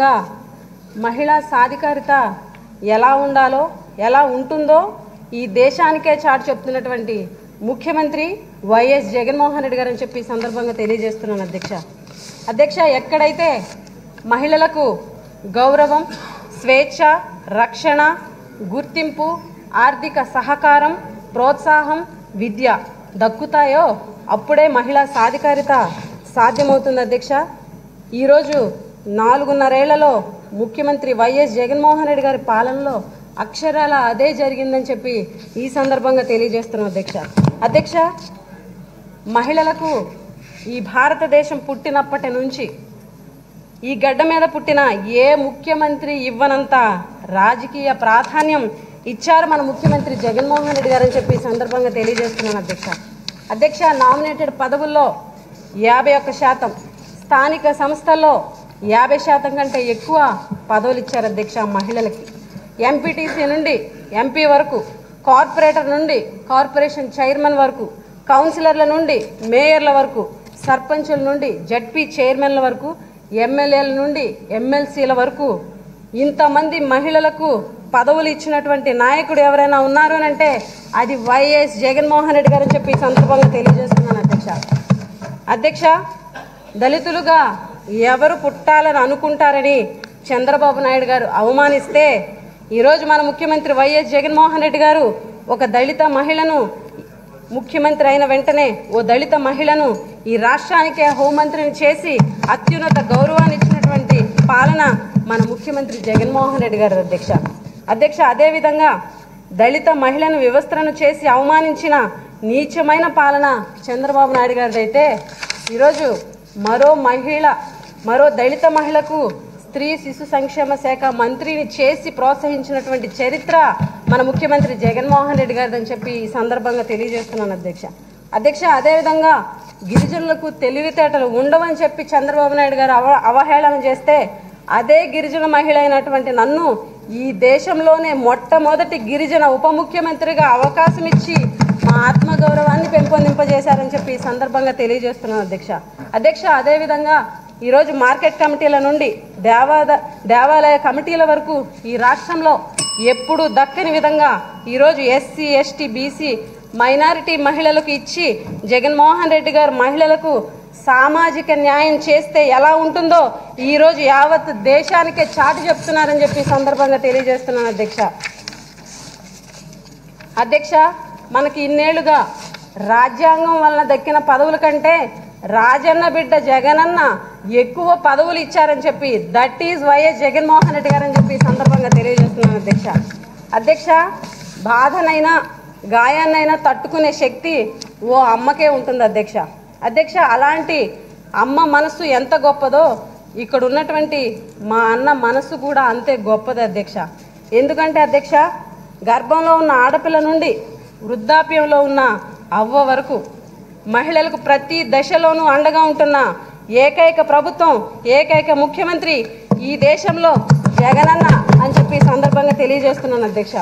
గా మహిళా సాధికారిత ఎలా ఉండాలో ఎలా ఉంటుందో ఈ దేశానికే చాటు చెప్తున్నటువంటి ముఖ్యమంత్రి వైఎస్ జగన్మోహన్ రెడ్డి గారు అని చెప్పి ఈ సందర్భంగా తెలియజేస్తున్నాను అధ్యక్ష అధ్యక్ష ఎక్కడైతే మహిళలకు గౌరవం స్వేచ్ఛ రక్షణ గుర్తింపు ఆర్థిక సహకారం ప్రోత్సాహం విద్య దక్కుతాయో అప్పుడే మహిళా సాధికారిత సాధ్యమవుతుంది అధ్యక్ష ఈరోజు నాలుగున్నరేళ్లలో ముఖ్యమంత్రి వైఎస్ జగన్మోహన్ రెడ్డి గారి పాలనలో అక్షరాల అదే జరిగిందని చెప్పి ఈ సందర్భంగా తెలియజేస్తున్నాం అధ్యక్ష అధ్యక్ష మహిళలకు ఈ భారతదేశం పుట్టినప్పటి నుంచి ఈ గడ్డ మీద పుట్టిన ఏ ముఖ్యమంత్రి ఇవ్వనంత రాజకీయ ప్రాధాన్యం ఇచ్చారు మన ముఖ్యమంత్రి జగన్మోహన్ రెడ్డి గారని చెప్పి ఈ సందర్భంగా తెలియజేస్తున్నాను అధ్యక్ష అధ్యక్ష నామినేటెడ్ పదవుల్లో యాభై ఒక్క శాతం స్థానిక సంస్థల్లో యాభై శాతం కంటే ఎక్కువ పదవులు ఇచ్చారు అధ్యక్ష మహిళలకి ఎంపీటీసీ నుండి ఎంపీ వరకు కార్పొరేటర్ నుండి కార్పొరేషన్ చైర్మన్ వరకు కౌన్సిలర్ల నుండి మేయర్ల వరకు సర్పంచుల నుండి జడ్పీ చైర్మన్ల వరకు ఎమ్మెల్యేల నుండి ఎమ్మెల్సీల వరకు ఇంతమంది మహిళలకు పదవులు ఇచ్చినటువంటి నాయకుడు ఎవరైనా ఉన్నారు అని అంటే అది వైఎస్ జగన్మోహన్ రెడ్డి గారు అని చెప్పి ఈ సందర్భంగా తెలియజేస్తున్నాను అధ్యక్ష అధ్యక్ష దళితులుగా ఎవరు పుట్టాలని అనుకుంటారని చంద్రబాబు నాయుడు గారు అవమానిస్తే ఈరోజు మన ముఖ్యమంత్రి వైఎస్ జగన్మోహన్ రెడ్డి గారు ఒక దళిత మహిళను ముఖ్యమంత్రి అయిన వెంటనే ఓ దళిత మహిళను ఈ రాష్ట్రానికే హోంమంత్రిని చేసి అత్యున్నత గౌరవాన్ని ఇచ్చినటువంటి పాలన మన ముఖ్యమంత్రి జగన్మోహన్ రెడ్డి గారు అధ్యక్ష అధ్యక్ష అదేవిధంగా దళిత మహిళను వ్యవస్థను చేసి అవమానించిన నీచమైన పాలన చంద్రబాబు నాయుడు గారిదైతే ఈరోజు మరో మహిళ మరో దళిత మహిళకు స్త్రీ శిశు సంక్షేమ శాఖ మంత్రిని చేసి ప్రోత్సహించినటువంటి చరిత్ర మన ముఖ్యమంత్రి జగన్మోహన్ రెడ్డి గారిదని చెప్పి ఈ సందర్భంగా తెలియజేస్తున్నాను అధ్యక్ష అధ్యక్ష అదేవిధంగా గిరిజనులకు తెలివితేటలు ఉండవని చెప్పి చంద్రబాబు నాయుడు గారు అవ అవహేళన చేస్తే అదే గిరిజన మహిళ అయినటువంటి నన్ను ఈ దేశంలోనే మొట్టమొదటి గిరిజన ఉప ముఖ్యమంత్రిగా అవకాశం ఇచ్చి మా ఆత్మగౌరవాన్ని పెంపొందింపజేశారని చెప్పి ఈ సందర్భంగా తెలియజేస్తున్నాను అధ్యక్ష అధ్యక్ష అదేవిధంగా ఈరోజు మార్కెట్ కమిటీల నుండి దేవాద దేవాలయ కమిటీల వరకు ఈ రాష్ట్రంలో ఎప్పుడు దక్కని విధంగా ఈరోజు ఎస్సీ ఎస్టీ బీసీ మైనారిటీ మహిళలకు ఇచ్చి జగన్మోహన్ రెడ్డి గారు మహిళలకు సామాజిక న్యాయం చేస్తే ఎలా ఉంటుందో ఈరోజు యావత్ దేశానికే చాటి చెప్తున్నారని చెప్పి ఈ సందర్భంగా తెలియజేస్తున్నాను అధ్యక్ష అధ్యక్ష మనకి ఇన్నేళ్లుగా రాజ్యాంగం వలన దక్కిన పదవుల కంటే రాజన్న బిడ్డ జగనన్న ఎక్కువ పదవులు ఇచ్చారని చెప్పి that is YS Jaganmohan Reddy గారని చెప్పి ఈ సందర్భంగా తెలియజేస్తున్నాను అధ్యక్ష అధ్యక్ష బాధనైనా గాయాన్నైనా తట్టుకునే శక్తి ఓ అమ్మకే ఉంటుంది అధ్యక్ష అధ్యక్ష అలాంటి అమ్మ మనసు ఎంత గొప్పదో ఇక్కడ ఉన్నటువంటి మా అన్న మనసు కూడా అంతే గొప్పది అధ్యక్ష ఎందుకంటే అధ్యక్ష గర్భంలో ఉన్న ఆడపిల్ల నుండి వృద్ధాప్యంలో ఉన్న అవ్వ వరకు మహిళలకు ప్రతి దశలోనూ అండగా ఉంటున్న ఏకైక ప్రభుత్వం ఏకైక ముఖ్యమంత్రి ఈ దేశంలో జగనన్న అని చెప్పి ఈ సందర్భంగా తెలియజేస్తున్నాను అధ్యక్ష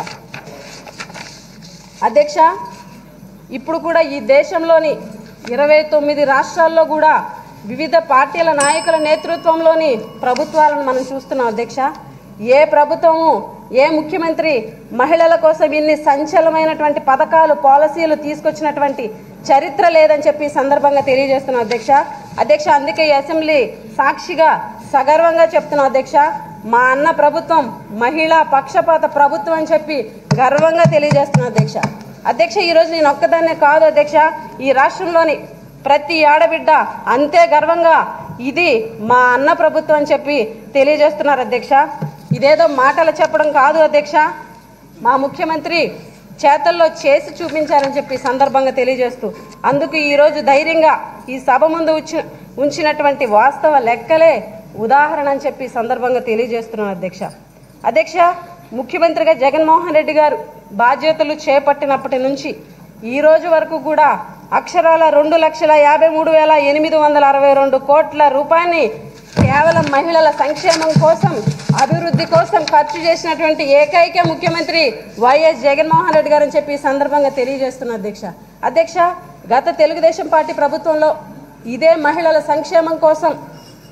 అధ్యక్ష ఇప్పుడు కూడా ఈ దేశంలోని ఇరవై తొమ్మిది రాష్ట్రాల్లో కూడా వివిధ పార్టీల నాయకుల నేతృత్వంలోని ప్రభుత్వాలను మనం చూస్తున్నాం అధ్యక్ష ఏ ప్రభుత్వము ఏ ముఖ్యమంత్రి మహిళల కోసం ఇన్ని సంచలమైనటువంటి పథకాలు పాలసీలు తీసుకొచ్చినటువంటి చరిత్ర లేదని చెప్పి ఈ సందర్భంగా తెలియజేస్తున్నాం అధ్యక్ష అధ్యక్ష అందుకే ఈ అసెంబ్లీ సాక్షిగా సగర్వంగా చెప్తున్నాం అధ్యక్ష మా అన్న ప్రభుత్వం మహిళా పక్షపాత ప్రభుత్వం అని చెప్పి గర్వంగా తెలియజేస్తున్నాం అధ్యక్ష అధ్యక్ష ఈరోజు నేను ఒక్కదాన్నే కాదు అధ్యక్ష ఈ రాష్ట్రంలోని ప్రతి ఆడబిడ్డ అంతే గర్వంగా ఇది మా అన్న ప్రభుత్వం అని చెప్పి తెలియజేస్తున్నారు అధ్యక్ష ఇదేదో మాటలు చెప్పడం కాదు అధ్యక్ష మా ముఖ్యమంత్రి చేతల్లో చేసి చూపించారని చెప్పి ఈ సందర్భంగా తెలియజేస్తూ అందుకు ఈరోజు ధైర్యంగా ఈ సభ ముందు ఉంచి ఉంచినటువంటి వాస్తవ లెక్కలే ఉదాహరణ అని చెప్పి ఈ సందర్భంగా తెలియజేస్తున్నాను అధ్యక్ష అధ్యక్ష ముఖ్యమంత్రిగా జగన్మోహన్ రెడ్డి గారు బాధ్యతలు చేపట్టినప్పటి నుంచి ఈ రోజు వరకు కూడా అక్షరాల రెండు లక్షల యాభై మూడు వేల ఎనిమిది వందల అరవై రెండు కోట్ల రూపాయలని కేవలం మహిళల సంక్షేమం కోసం అభివృద్ధి కోసం ఖర్చు చేసినటువంటి ఏకైక ముఖ్యమంత్రి వైఎస్ జగన్మోహన్ రెడ్డి గారు అని చెప్పి ఈ సందర్భంగా తెలియజేస్తున్న అధ్యక్ష అధ్యక్ష గత తెలుగుదేశం పార్టీ ప్రభుత్వంలో ఇదే మహిళల సంక్షేమం కోసం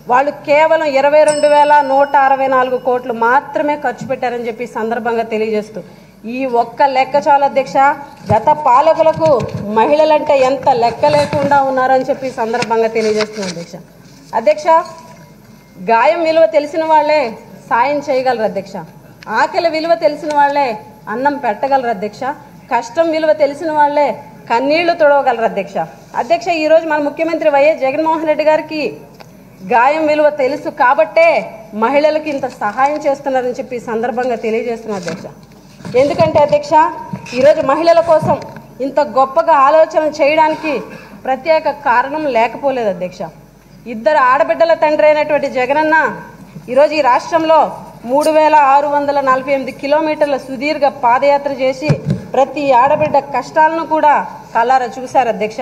వాళ్ళు కేవలం ఇరవై రెండు వేల నూట అరవై నాలుగు కోట్లు మాత్రమే ఖర్చు పెట్టారని చెప్పి ఈ సందర్భంగా తెలియజేస్తూ ఈ ఒక్క లెక్క చాలు అధ్యక్ష గత పాలకులకు మహిళలంటే ఎంత లెక్క లేకుండా ఉన్నారని చెప్పి ఈ సందర్భంగా తెలియజేస్తున్నాను అధ్యక్ష అధ్యక్ష గాయం విలువ తెలిసిన వాళ్ళే సాయం చేయగలరు అధ్యక్ష ఆకలి విలువ తెలిసిన వాళ్ళే అన్నం పెట్టగలరు అధ్యక్ష కష్టం విలువ తెలిసిన వాళ్ళే కన్నీళ్లు తొడవగలరు అధ్యక్ష అధ్యక్ష ఈరోజు మన ముఖ్యమంత్రి వైఎస్ జగన్మోహన్ రెడ్డి గారికి గాయం విలువ తెలుసు కాబట్టే మహిళలకు ఇంత సహాయం చేస్తున్నారని చెప్పి ఈ సందర్భంగా తెలియజేస్తున్నారు అధ్యక్ష ఎందుకంటే అధ్యక్ష ఈరోజు మహిళల కోసం ఇంత గొప్పగా ఆలోచన చేయడానికి ప్రత్యేక కారణం లేకపోలేదు అధ్యక్ష ఇద్దరు ఆడబిడ్డల తండ్రి అయినటువంటి జగనన్న ఈరోజు ఈ రాష్ట్రంలో మూడు వేల ఆరు వందల నలభై ఎనిమిది కిలోమీటర్ల సుదీర్ఘ పాదయాత్ర చేసి ప్రతి ఆడబిడ్డ కష్టాలను కూడా కళ్ళారా చూశారు అధ్యక్ష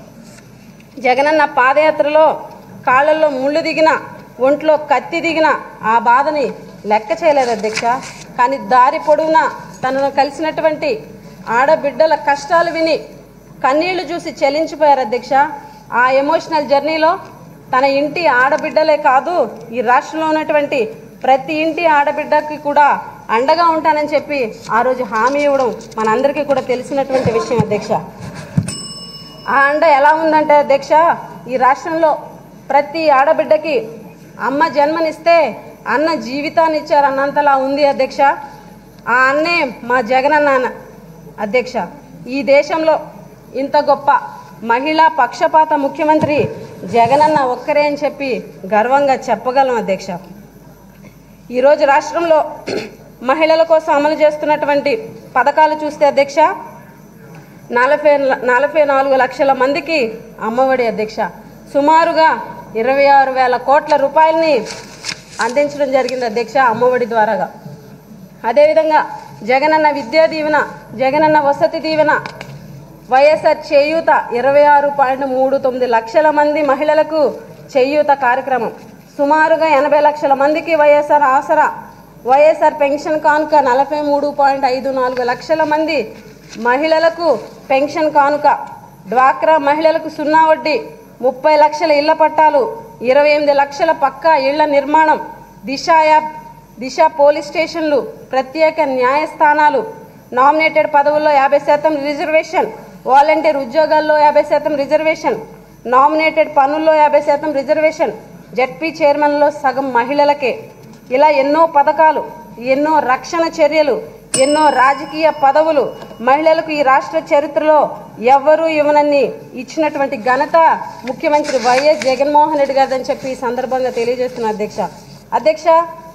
జగనన్న పాదయాత్రలో కాళ్ళల్లో ముళ్ళు దిగిన ఒంట్లో కత్తి దిగిన ఆ బాధని లెక్క చేయలేదు అధ్యక్ష కానీ దారి పొడవునా తనను కలిసినటువంటి ఆడబిడ్డల కష్టాలు విని కన్నీళ్లు చూసి చెలించిపోయారు అధ్యక్ష ఆ ఎమోషనల్ జర్నీలో తన ఇంటి ఆడబిడ్డలే కాదు ఈ రాష్ట్రంలో ఉన్నటువంటి ప్రతి ఇంటి ఆడబిడ్డకి కూడా అండగా ఉంటానని చెప్పి ఆ రోజు హామీ ఇవ్వడం మనందరికీ కూడా తెలిసినటువంటి విషయం అధ్యక్ష ఆ అండ ఎలా ఉందంటే అధ్యక్ష ఈ రాష్ట్రంలో ప్రతి ఆడబిడ్డకి అమ్మ జన్మనిస్తే అన్న జీవితాన్ని ఇచ్చారు అన్నంతలా ఉంది అధ్యక్ష ఆ అన్నే మా జగనన్న అధ్యక్ష ఈ దేశంలో ఇంత గొప్ప మహిళా పక్షపాత ముఖ్యమంత్రి జగనన్న ఒక్కరే అని చెప్పి గర్వంగా చెప్పగలం అధ్యక్ష ఈరోజు రాష్ట్రంలో మహిళల కోసం అమలు చేస్తున్నటువంటి పథకాలు చూస్తే అధ్యక్ష నలభై నలభై నాలుగు లక్షల మందికి అమ్మఒడి అధ్యక్ష సుమారుగా ఇరవై ఆరు వేల కోట్ల రూపాయలని అందించడం జరిగింది అధ్యక్ష అమ్మఒడి ద్వారాగా అదేవిధంగా జగనన్న విద్యా దీవెన జగనన్న వసతి దీవెన వైఎస్ఆర్ చేయూత ఇరవై ఆరు పాయింట్ మూడు తొమ్మిది లక్షల మంది మహిళలకు చేయూత కార్యక్రమం సుమారుగా ఎనభై లక్షల మందికి వైఎస్ఆర్ ఆసరా వైఎస్ఆర్ పెన్షన్ కానుక నలభై మూడు పాయింట్ ఐదు నాలుగు లక్షల మంది మహిళలకు పెన్షన్ కానుక డ్వాక్రా మహిళలకు సున్నా వడ్డీ ముప్పై లక్షల ఇళ్ల పట్టాలు ఇరవై ఎనిమిది లక్షల పక్కా ఇళ్ల నిర్మాణం దిశ యాప్ దిశ పోలీస్ స్టేషన్లు ప్రత్యేక న్యాయస్థానాలు నామినేటెడ్ పదవుల్లో యాభై శాతం రిజర్వేషన్ వాలంటీర్ ఉద్యోగాల్లో యాభై శాతం రిజర్వేషన్ నామినేటెడ్ పనుల్లో యాభై శాతం రిజర్వేషన్ జడ్పీ చైర్మన్లో సగం మహిళలకే ఇలా ఎన్నో పథకాలు ఎన్నో రక్షణ చర్యలు ఎన్నో రాజకీయ పదవులు మహిళలకు ఈ రాష్ట్ర చరిత్రలో ఎవ్వరూ ఇవ్వనన్ని ఇచ్చినటువంటి ఘనత ముఖ్యమంత్రి వైఎస్ జగన్మోహన్ రెడ్డి గారిదని చెప్పి ఈ సందర్భంగా తెలియజేస్తున్న అధ్యక్ష అధ్యక్ష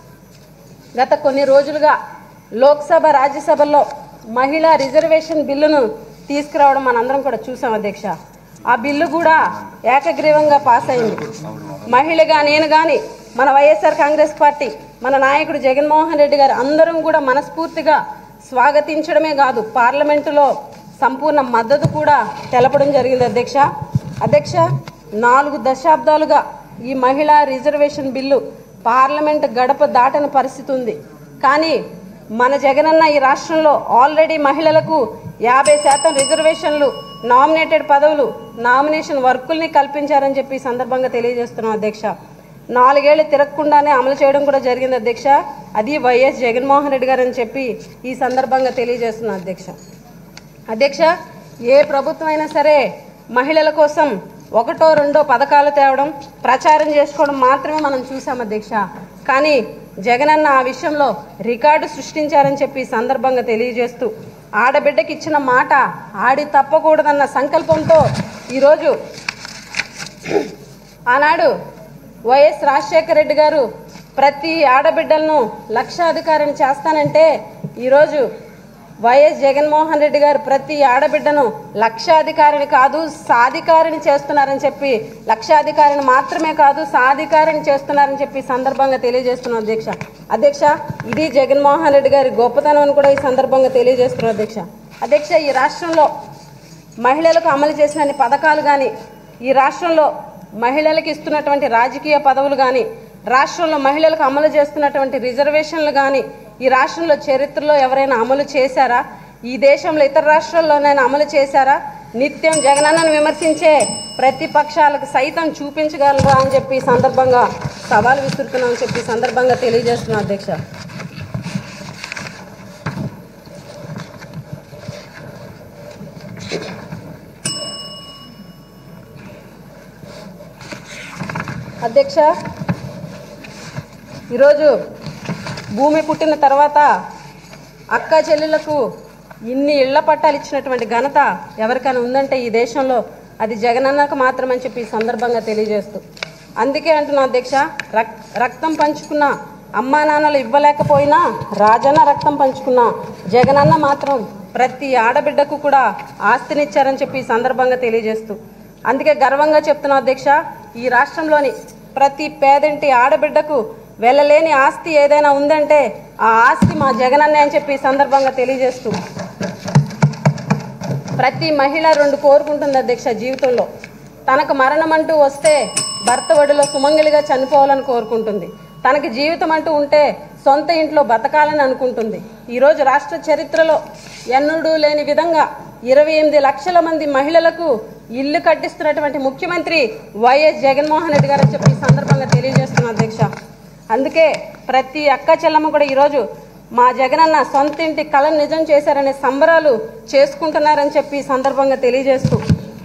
గత కొన్ని రోజులుగా లోక్సభ రాజ్యసభల్లో మహిళా రిజర్వేషన్ బిల్లును తీసుకురావడం మనందరం కూడా చూసాం అధ్యక్ష ఆ బిల్లు కూడా ఏకగ్రీవంగా పాస్ అయింది మహిళగా నేను కానీ మన వైఎస్ఆర్ కాంగ్రెస్ పార్టీ మన నాయకుడు జగన్మోహన్ రెడ్డి గారు అందరం కూడా మనస్ఫూర్తిగా స్వాగతించడమే కాదు పార్లమెంటులో సంపూర్ణ మద్దతు కూడా తెలపడం జరిగింది అధ్యక్ష అధ్యక్ష నాలుగు దశాబ్దాలుగా ఈ మహిళా రిజర్వేషన్ బిల్లు పార్లమెంట్ గడప దాటని పరిస్థితి ఉంది కానీ మన జగనన్న ఈ రాష్ట్రంలో ఆల్రెడీ మహిళలకు యాభై శాతం రిజర్వేషన్లు నామినేటెడ్ పదవులు నామినేషన్ వర్కుల్ని కల్పించారని చెప్పి ఈ సందర్భంగా తెలియజేస్తున్నాం అధ్యక్ష నాలుగేళ్లు తిరగకుండానే అమలు చేయడం కూడా జరిగింది అధ్యక్ష అది వైఎస్ జగన్మోహన్ రెడ్డి గారు అని చెప్పి ఈ సందర్భంగా తెలియజేస్తున్నాం అధ్యక్ష అధ్యక్ష ఏ ప్రభుత్వం అయినా సరే మహిళల కోసం ఒకటో రెండో పథకాలు తేవడం ప్రచారం చేసుకోవడం మాత్రమే మనం చూసాం అధ్యక్ష కానీ జగనన్న ఆ విషయంలో రికార్డు సృష్టించారని చెప్పి ఈ సందర్భంగా తెలియజేస్తూ ఆడబిడ్డకి ఇచ్చిన మాట ఆడి తప్పకూడదన్న సంకల్పంతో ఈరోజు ఆనాడు వైఎస్ రాజశేఖర రెడ్డి గారు ప్రతి ఆడబిడ్డలను లక్షాధికారిని చేస్తానంటే ఈరోజు వైఎస్ జగన్మోహన్ రెడ్డి గారు ప్రతి ఆడబిడ్డను లక్షాధికారిని కాదు సాధికారిని చేస్తున్నారని చెప్పి లక్షాధికారిని మాత్రమే కాదు సాధికారిని చేస్తున్నారని చెప్పి ఈ సందర్భంగా తెలియజేస్తున్నాం అధ్యక్ష అధ్యక్ష ఇది జగన్మోహన్ రెడ్డి గారి గొప్పతనం అని కూడా ఈ సందర్భంగా తెలియజేస్తున్నాం అధ్యక్ష అధ్యక్ష ఈ రాష్ట్రంలో మహిళలకు అమలు చేసిన అన్ని పథకాలు కానీ ఈ రాష్ట్రంలో మహిళలకు ఇస్తున్నటువంటి రాజకీయ పదవులు కానీ రాష్ట్రంలో మహిళలకు అమలు చేస్తున్నటువంటి రిజర్వేషన్లు కానీ ఈ రాష్ట్రంలో చరిత్రలో ఎవరైనా అమలు చేశారా ఈ దేశంలో ఇతర రాష్ట్రాల్లోనైనా అమలు చేశారా నిత్యం జగనన్నను విమర్శించే ప్రతిపక్షాలకు సైతం చూపించగలరా అని చెప్పి ఈ సందర్భంగా సవాల్ విసురుతున్నామని చెప్పి ఈ సందర్భంగా తెలియజేస్తున్నా అధ్యక్ష అధ్యక్ష ఈరోజు భూమి పుట్టిన తర్వాత అక్క చెల్లెలకు ఇన్ని ఇళ్ల పట్టాలు ఇచ్చినటువంటి ఘనత ఎవరికైనా ఉందంటే ఈ దేశంలో అది జగనన్నకు మాత్రమని చెప్పి ఈ సందర్భంగా తెలియజేస్తూ అందుకే అంటున్నా అధ్యక్ష రక్ రక్తం పంచుకున్న అమ్మా నాన్నలు ఇవ్వలేకపోయినా రాజన్న రక్తం పంచుకున్న జగనన్న మాత్రం ప్రతి ఆడబిడ్డకు కూడా ఆస్తినిచ్చారని చెప్పి ఈ సందర్భంగా తెలియజేస్తూ అందుకే గర్వంగా చెప్తున్నా అధ్యక్ష ఈ రాష్ట్రంలోని ప్రతి పేదంటి ఆడబిడ్డకు వెళ్ళలేని ఆస్తి ఏదైనా ఉందంటే ఆ ఆస్తి మా జగనన్నే అని చెప్పి ఈ సందర్భంగా తెలియజేస్తూ ప్రతి మహిళ రెండు కోరుకుంటుంది అధ్యక్ష జీవితంలో తనకు మరణం అంటూ వస్తే భర్త ఒడిలో సుమంగళిగా చనిపోవాలని కోరుకుంటుంది తనకి జీవితం అంటూ ఉంటే సొంత ఇంట్లో బతకాలని అనుకుంటుంది ఈరోజు రాష్ట్ర చరిత్రలో ఎన్నడూ లేని విధంగా ఇరవై ఎనిమిది లక్షల మంది మహిళలకు ఇల్లు కట్టిస్తున్నటువంటి ముఖ్యమంత్రి వైఎస్ జగన్మోహన్ రెడ్డి గారు అని చెప్పి ఈ సందర్భంగా తెలియజేస్తున్నా అధ్యక్ష అందుకే ప్రతి అక్క చెల్లమ్మ కూడా ఈరోజు మా జగనన్న సొంత ఇంటి కళను నిజం చేశారనే సంబరాలు చేసుకుంటున్నారని చెప్పి ఈ సందర్భంగా తెలియజేస్తూ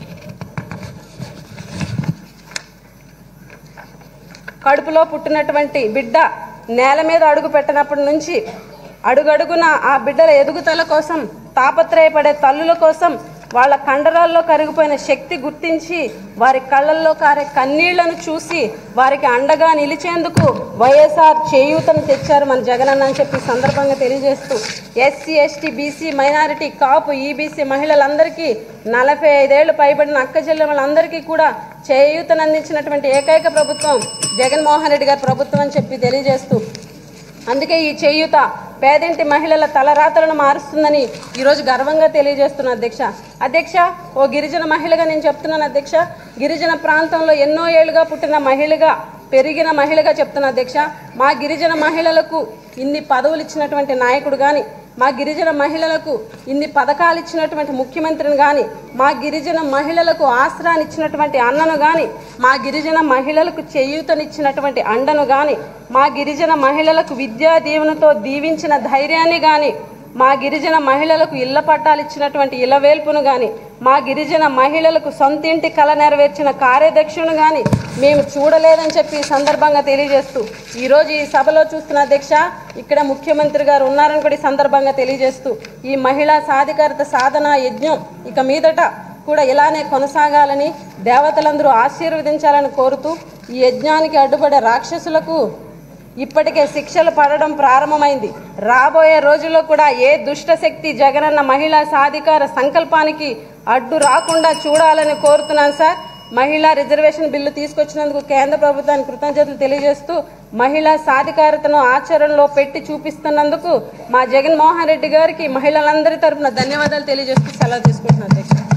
కడుపులో పుట్టినటువంటి బిడ్డ నేల మీద అడుగు పెట్టినప్పటి నుంచి అడుగడుగున ఆ బిడ్డల ఎదుగుదల కోసం తాపత్రయపడే తల్లుల కోసం వాళ్ళ కండరాల్లో కరిగిపోయిన శక్తి గుర్తించి వారి కళ్ళల్లో కారే కన్నీళ్లను చూసి వారికి అండగా నిలిచేందుకు వైఎస్ఆర్ చేయూతను తెచ్చారు మన జగనన్న అని చెప్పి ఈ సందర్భంగా తెలియజేస్తూ SC ST BC minority Kapu EBC మహిళలందరికీ నలభై ఐదేళ్లు పైబడిన అక్క చెల్లెమ్మలందరికీ కూడా చేయూతను అందించినటువంటి ఏకైక ప్రభుత్వం జగన్మోహన్ రెడ్డి గారి ప్రభుత్వం అని చెప్పి తెలియజేస్తూ అందుకే ఈ చేయూత పేదింటి మహిళల తలరాతలను మారుస్తుందని ఈరోజు గర్వంగా తెలియజేస్తున్న అధ్యక్ష అధ్యక్ష ఓ గిరిజన మహిళగా నేను చెప్తున్నాను అధ్యక్ష గిరిజన ప్రాంతంలో ఎన్నో ఏళ్ళుగా పుట్టిన మహిళగా పెరిగిన మహిళగా చెప్తున్న అధ్యక్ష మా గిరిజన మహిళలకు ఇన్ని పదవులు ఇచ్చినటువంటి నాయకుడు కానీ మా గిరిజన మహిళలకు ఇన్ని పథకాలు ఇచ్చినటువంటి ముఖ్యమంత్రిని కానీ మా గిరిజన మహిళలకు ఆశ్రాన్ని ఇచ్చినటువంటి అన్నను కానీ మా గిరిజన మహిళలకు చేయూతనిచ్చినటువంటి అండను కానీ మా గిరిజన మహిళలకు విద్యా దీవెనతో దీవించిన ధైర్యాన్ని కానీ మా గిరిజన మహిళలకు ఇళ్ల పట్టాలు ఇచ్చినటువంటి ఇలవేల్పును కానీ మా గిరిజన మహిళలకు సొంతింటి కళ నెరవేర్చిన కార్యదక్షును కానీ మేము చూడలేదని చెప్పి ఈ సందర్భంగా తెలియజేస్తూ ఈరోజు ఈ సభలో చూస్తున్న అధ్యక్ష ఇక్కడ ముఖ్యమంత్రి గారు ఉన్నారని కూడా ఈ సందర్భంగా తెలియజేస్తూ ఈ మహిళా సాధికారత సాధన యజ్ఞం ఇక మీదట కూడా ఇలానే కొనసాగాలని దేవతలందరూ ఆశీర్వదించాలని కోరుతూ ఈ యజ్ఞానికి అడ్డుపడే రాక్షసులకు ఇప్పటికే శిక్షలు పడడం ప్రారంభమైంది రాబోయే రోజుల్లో కూడా ఏ దుష్ట శక్తి జగనన్న మహిళా సాధికార సంకల్పానికి అడ్డు రాకుండా చూడాలని కోరుతున్నాను సార్ మహిళా రిజర్వేషన్ బిల్లు తీసుకొచ్చినందుకు కేంద్ర ప్రభుత్వానికి కృతజ్ఞతలు తెలియజేస్తూ మహిళా సాధికారతను ఆచరణలో పెట్టి చూపిస్తున్నందుకు మా జగన్మోహన్ రెడ్డి గారికి మహిళలందరి తరపున ధన్యవాదాలు తెలియజేస్తూ సెలవు తీసుకుంటున్నాను అధ్యక్ష